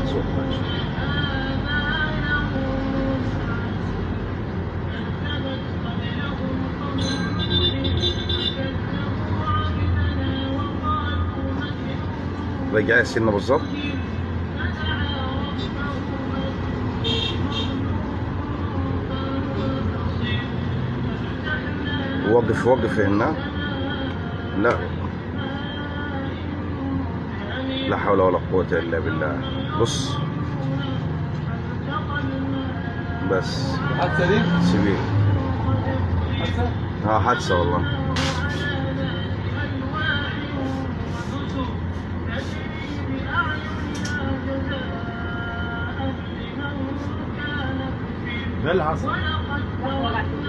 محسوب ماشي رجع السنة بالظبط وقف وقف هنا لا لا حول ولا قوة إلا بالله بص بس حادثة دي سبيل حادثة ها حادثة والله ده اللي حصل لا والله